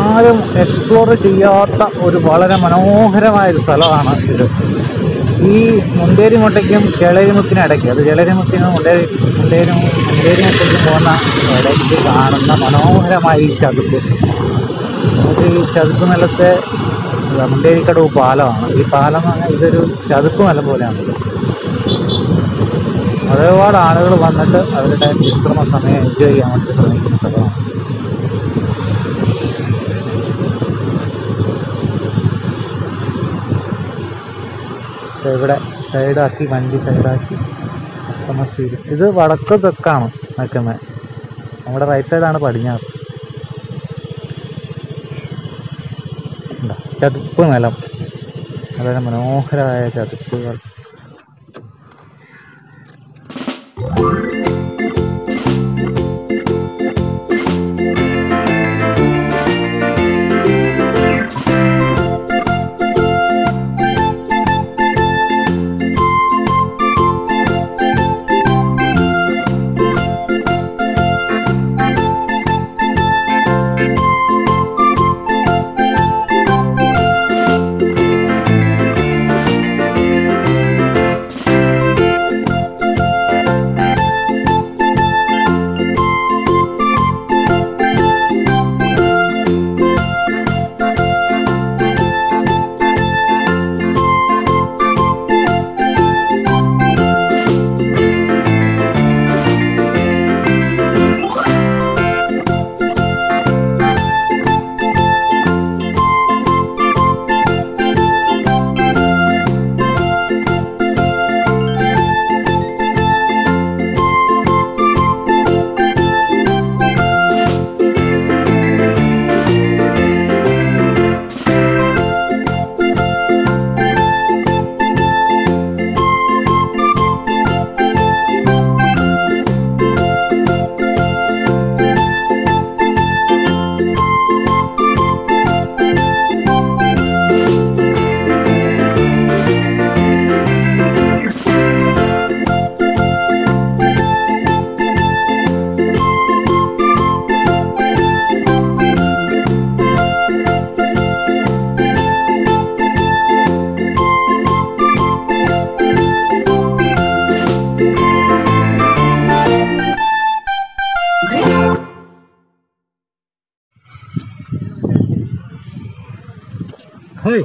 ആരും എക്സ്പ്ലോർ ചെയ്യാത്ത ഒരു വളരെ മനോഹരമായ ഒരു സ്ഥലമാണ് ഇത് ഈ മുണ്ടേരിമുട്ടയ്ക്കും ചെളരിമുക്കിനിടയ്ക്ക് അത് ചെളരിമുക്കിനും മുണ്ടേരി മുണ്ടേരി മുണ്ടേരിമുട്ടയ്ക്കും പോകുന്ന ഇടയ്ക്ക് കാണുന്ന മനോഹരമായ ഈ ചതുപ്പ് നമുക്ക് ഈ ചതുപ്പ് നിലത്തെ ഇതാ മുണ്ടേരിക്കടവ് പാലമാണ് ഈ പാലം എന്ന് പറഞ്ഞാൽ ഇതൊരു ചതുപ്പ് നിലം പോലെയാണത് ഒരുപാട് ആളുകൾ വന്നിട്ട് അവരുടെ വിശ്രമ സമയം എൻജോയ് ചെയ്യാൻ വേണ്ടി ശ്രമിക്കുന്ന സ്ഥലമാണ് ദേ ഇവിടെ സൈഡാക്കി വണ്ടി സൈഡാക്കി കസ്റ്റമേഴ്സ് ചെയ്ത് ഇത് വടക്ക് തെക്കാണ് നിൽക്കുന്നത് നമ്മുടെ റൈറ്റ് സൈഡാണ് പടിഞ്ഞാറ് ഉണ്ടോ? ചതുപ്പ് നിലം വളരെ മനോഹരമായ ചതുപ്പുകൾ ഹേയ്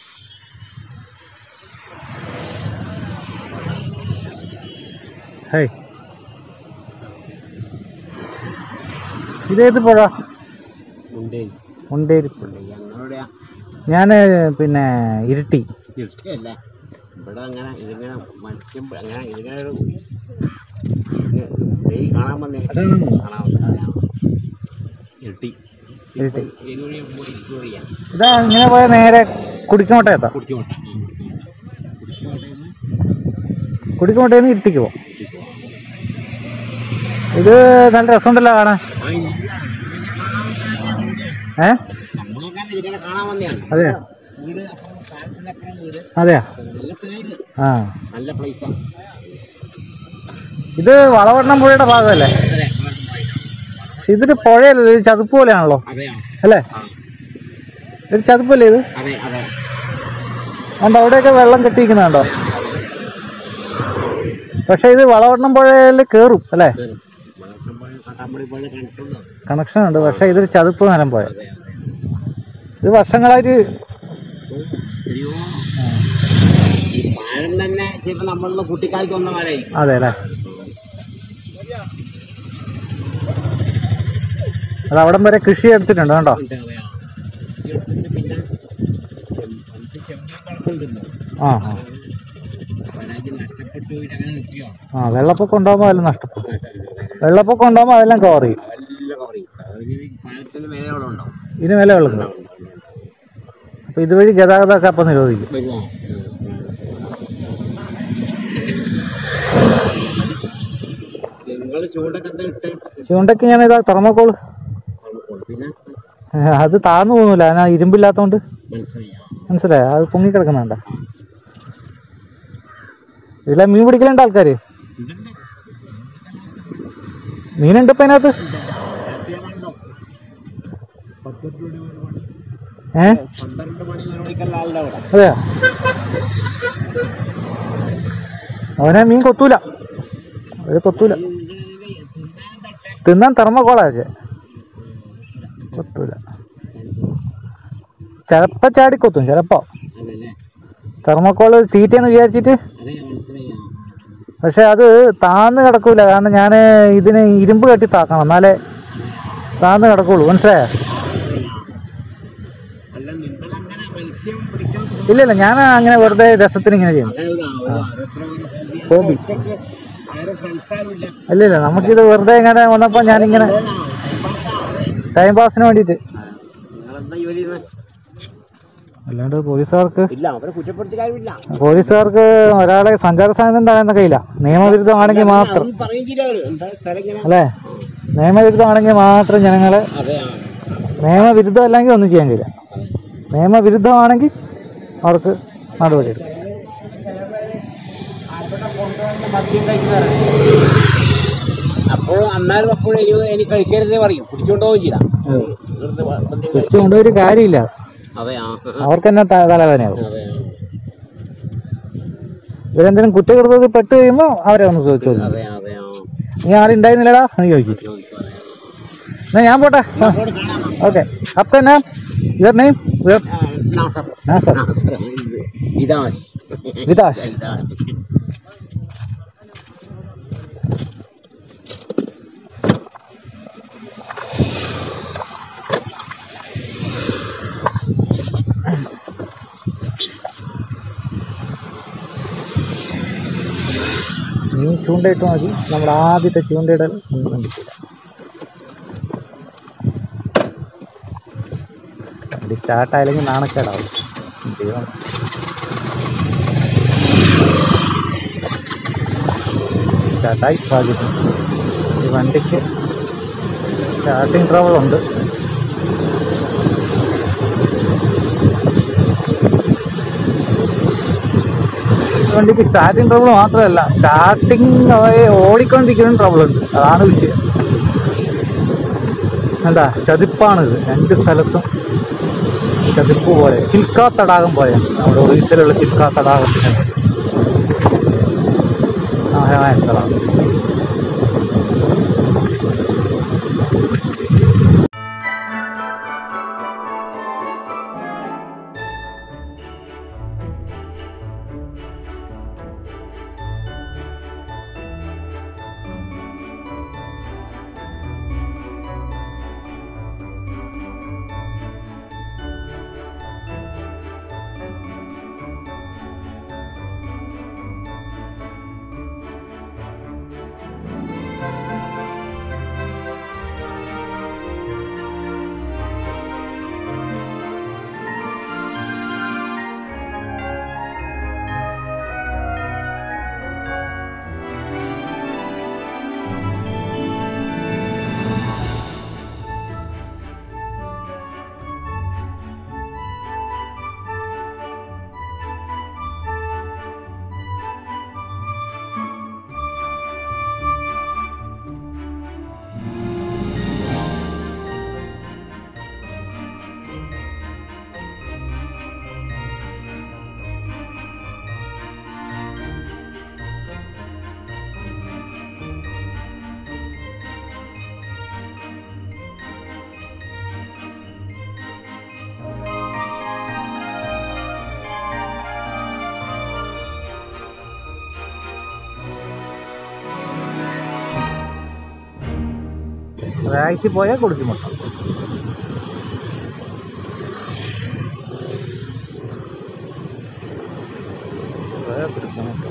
ഹേയ് ഇതേത് പുഴ മുണ്ടേരി മുണ്ടേരി പുഴ ഞങ്ങളുടെയാ ഞാൻ പിന്നെ ഇരുട്ടി ഇഷ്ടമല്ല ഇവിടെ അങ്ങനെ ഇതിങ്ങനെ മത്സ്യം അങ്ങനെ ഇതിങ്ങനെ ഒരു ഡെയിലി കാണാൻ വന്നേ അതാണ് കാണാൻ വന്നേ ഇരട്ടി ഇരുട്ടി ഏത് വഴിയാ പോയി ഇരിക്കുക വഴിയാ ഇതാ ഇങ്ങനെ പോയാൽ നേരെ കുടിക്കോട്ടെ എത്താം കുടിച്ചോട്ടെ കുടിച്ചോട്ടെ കുടിക്കോട്ടയിൽ നിന്ന് ഇരുട്ടിക്ക് പോകും ഇത് നല്ല രസമുണ്ടല്ലോ കാണാൻ ഏ നമ്മളൊക്കെ ഇതിങ്ങനെ കാണാൻ വന്നെയാണ് അതെ വീട് അപ്പുറം പാലത്തിനപ്പുറം വീട് അതെയാ നല്ല സ്ഥലം ആ നല്ല പ്ലേസാണ് ഇത് വളവണ്ണം പുഴയുടെ ഭാഗമല്ലേ അതെ ഇതൊരു പുഴയല്ലേ ഇത് ചതുപ്പ് പോലെയാണല്ലോ അതെയോ അല്ലേ ആ ഒരു ചതുപ്പല്ലേ ഇത് അതെ അതെ അതുകൊണ്ട് അവിടെയൊക്കെ വെള്ളം കെട്ടിയിരിക്കുന്നുണ്ടോ പക്ഷെ ഇത് വളവണ്ണം പുഴയിൽ കയറും അല്ലേ കേറും വളർത്തും പോലെ കാട്ടാമ്പടി പോലെ കണ്ടിട്ടുണ്ടോ കണക്ഷൻ ഉണ്ട് പക്ഷെ ഇതൊരു ചതുപ്പ് നിലം പുഴ അതെ അതെ ഇത് വർഷങ്ങളായിട്ട് അയ്യോ ഈ പാലം തന്നെ ചിലപ്പോ നമ്മളുടെ കുട്ടിക്കാലത്ത് വന്ന പാലായിരിക്കും അതെ അല്ലേ അത് അവിടം വരെ കൃഷി എടുത്തിട്ടുണ്ട് കേട്ടോ ഉണ്ട് അതെയോ. ഈ അടുത്ത് പിന്നെ ചെം- പണ്ട് ചെമ്മീൻ വളർത്തുന്നുണ്ടല്ലോ. ആ ആ പരാജയം നഷ്ടപ്പെട്ടു പോയിട്ട് അങ്ങനെ നിർത്തിയോ ആ വെള്ളപ്പൊക്കം ഉണ്ടാകുമ്പോൾ അതെല്ലാം നഷ്ടപ്പെടും വെള്ളപ്പൊക്കം ഉണ്ടാകുമ്പോൾ അതെല്ലാം കവർ ചെയ്യും നല്ല കവറി അതിന് പാലത്തിന് മേലെ അവിടെ ഉണ്ടാവും ഇതിന് മേലെ വെള്ളം കയറും അപ്പോൾ ഇതുവഴി ഗതാഗതമൊക്കെ അപ്പം നിരോധിക്കും വരുമോ നിങ്ങൾ ചൂണ്ടൊക്കെ എന്താ ഇട്ട് ചൂണ്ടയ്ക്ക് ഞാൻ ഇതാ തെർമോക്കോള് പിന്നെ അത് താഴ്ന്നു പോകുന്നില്ല അതിനാ ഇരുമ്പില്ലാത്തതുകൊണ്ട് മനസ്സിലായോ മനസ്സിലായോ അത് പൊങ്ങിക്കിടക്കുന്നുണ്ട ഇതിലെ മീൻ പിടിക്കലുണ്ട് ആൾക്കാർ ഉണ്ടുണ്ട്. മീനുണ്ട് ഇപ്പം അതിനകത്ത് രാത്രിയാവുമ്പോ ഉണ്ടാവും. പത്ത് രൂപ ഏ പന്ത്രണ്ട് മണി ഒരു മണിക്കുള്ള ആളുടെ അവിടെ അതെയോ അവനെ മീൻ കൊത്തൂല അത് കൊത്തൂല തിന്നാൻ തെർമക്കോളാ പക്ഷേ കൊത്തൂല ചിലപ്പോ ചാടി കൊത്തും ചിലപ്പോ അല്ലല്ലേ തെർമക്കോള് തീറ്റയെന്ന് വിചാരിച്ചിട്ട് അതെ മനസ്സിലായി പക്ഷെ അത് താന്ന് കിടക്കൂല കാരണം ഞാൻ ഇതിന് ഇരുമ്പ് കെട്ടി താക്കണം എന്നാലേ താന്ന് കിടക്കുള്ളൂ മനസ്സിലായോ അല്ല നിങ്ങൾ അങ്ങനെ മത്സ്യം പിടിക്കാൻ പോകും ഇല്ല ഇല്ല ഞാൻ അങ്ങനെ വെറുതെ രസത്തിന് ഇങ്ങനെ ചെയ്യും അങ്ങനെ ഒരു ആ- ഒരു അതെത്ര ഒരു പുതിയ ഹോബി. ഒറ്റയ്ക്ക് ആരും ഫ്രണ്ട്സാരും ഇല്ല ഇല്ല ഇല്ല നമുക്കിത് വെറുതെ ഇങ്ങനെ വന്നപ്പോൾ ഞാനിങ്ങനെ ടൈം പാസിന് വേണ്ടിയിട്ട് നിങ്ങളെന്താ ജോലി ചെയ്യുന്നത് അല്ലാണ്ട് പോലീസുകാർക്ക് ഇല്ല അവരെ കുറ്റപ്പെടുത്തി കാര്യമില്ല പോലീസുകാർക്ക് ഒരാളെ സഞ്ചാര സ്വാതന്ത്ര്യം തടയുന്ന കയ്യില്ല നിയമവിരുദ്ധമാണെങ്കിൽ മാത്രം അതൊന്നും പറയും ചെയ്യില്ല അവര് എന്താ തിരങ്ങനെ അല്ലേ നിയമവിരുദ്ധമാണെങ്കിൽ മാത്രം ജനങ്ങളെ അതെ നിയമവിരുദ്ധം അല്ലെങ്കിൽ ഒന്നും ചെയ്യാൻ കഴിയില്ല നിയമവിരുദ്ധമാണെങ്കിൽ അവർക്ക് നടപടി എടുക്കും അവിടെ കൊണ്ടുവന്ന് മദ്യം കഴിക്കുന്നവരാണ് അപ്പോഴും അന്നാലും അപ്പോഴും എനിക്ക് എനിക്ക് കഴിക്കരുതേ പറയും കുടിച്ചോണ്ട് പോകും ചെയ്യില്ല വെറുതെ വ- മദ്യം കഴി- തിരിച്ചു കൊണ്ടൊരു കാര്യമില്ല അതെ ആ അവർക്ക് തന്നെ ത- തലവേദനയാവും അതെ ഇവരെന്തെങ്കിലും കുറ്റകൃത്യത്തിൽ പെട്ട് കഴിയുമ്പോൾ അവരെ ഒന്ന് ചോദിച്ചു നോക്കും. അതെ അതെ ആ നീ ആളുണ്ടായിരുന്നില്ലടാ എന്ന് ചോദിച്ചു ചോദിക്കും, അതെ. എന്നാ ഞാൻ പോട്ടെ അങ്ങോട്ട് കാണാം ഓക്കെ അപ്പൊ എന്നാ യുവർ നെയിം ആ, നാസർ നാസർ നാസർ ഇത് ഇതാണ് വിതാഷ് ഇതാണ് നീ ചൂണ്ടയിട്ട് മതി നമ്മുടെ ആദ്യത്തെ ചൂണ്ടയിടൽ ഒന്നും കണ്ടിട്ടില്ല വണ്ടി സ്റ്റാർട്ടായില്ലെങ്കിൽ നാണക്കേടാവും ദൈവം സ്റ്റാർട്ടായി ഭാഗ്യത്തിന് ഈ വണ്ടിക്ക് സ്റ്റാർട്ടിങ് ട്രബിൾ ഉണ്ട് ഈ വണ്ടിക്ക് സ്റ്റാർട്ടിങ് ട്രബിൾ മാത്രമല്ല സ്റ്റാർട്ടിങ് ഓടിക്കൊണ്ടിരിക്കുന്ന ട്രബിൾ ഉണ്ട് അതാണ് വിഷയം എന്താ ചതിപ്പാണിത് രണ്ട് സ്ഥലത്തും ചതിപ്പ് പോലെ ചിൽക്ക തടാകം പോലെ നമ്മുടെ ഒറീസയിലുള്ള ചിൽക്ക തടാകത്തിന് ആഹമായ സ്ഥലമാണ് റായ്ക്ക് പോയാൽ കൊടുക്കും മൊത്തം കുറേ പിടിക്കണം.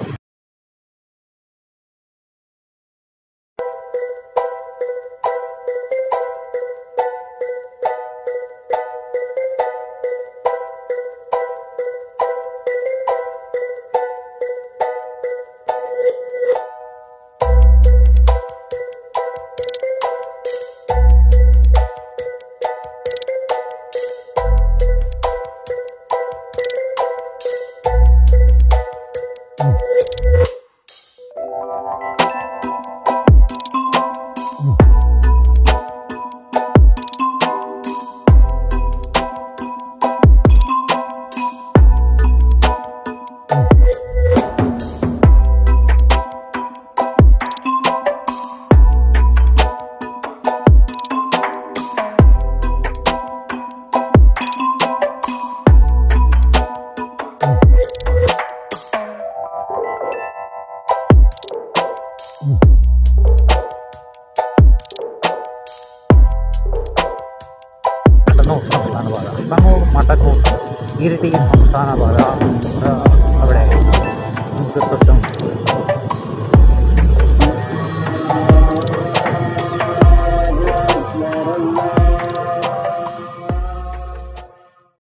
ഇരിട്ടി സംസ്ഥാന പാത ആ, അവിടെ മുക്കത്തൊട്ടും